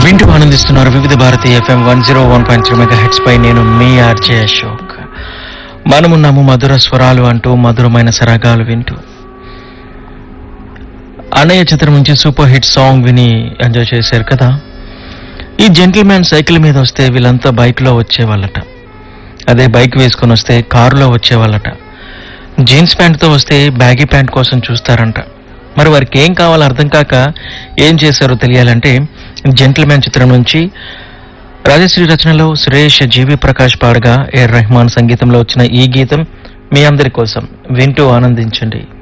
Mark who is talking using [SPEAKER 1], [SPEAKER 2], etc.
[SPEAKER 1] వింటూ ఆనందిస్తున్నారు Vividh Bharati FM one zero one point three mega hertz పై నేను మీ ఆర్జే అశోక్ మనమున్నాము మధుర స్వరాలు అంటూ మధురమైన సరాగాలు వింటూ అన్నయ్య చిత్రం నుంచి సూపర్ హిట్ సాంగ్ విని ఎంజాయ్ చేశారు కదా ఈ జెంటిల్మ్యాన్ సైకిల్ మీద వస్తే వీళ్ళంతా బైక్లో వచ్చేవాళ్ళట అదే బైక్ వేసుకొని వస్తే కారులో వచ్చేవాళ్ళట జీన్స్ ప్యాంట్తో వస్తే బ్యాగీ ప్యాంట్ కోసం చూస్తారంట మరి వారికి ఏం కావాలో అర్థం కాక ఏం చేశారో తెలియాలంటే జెంటిల్మ్యాన్ చిత్రం నుంచి రాజశ్రీ రచనలో సురేష్ జీవి ప్రకాష్ పాడగా ఏ రెహమాన్ సంగీతంలో వచ్చిన ఈ గీతం మీ అందరి కోసం వింటూ ఆనందించండి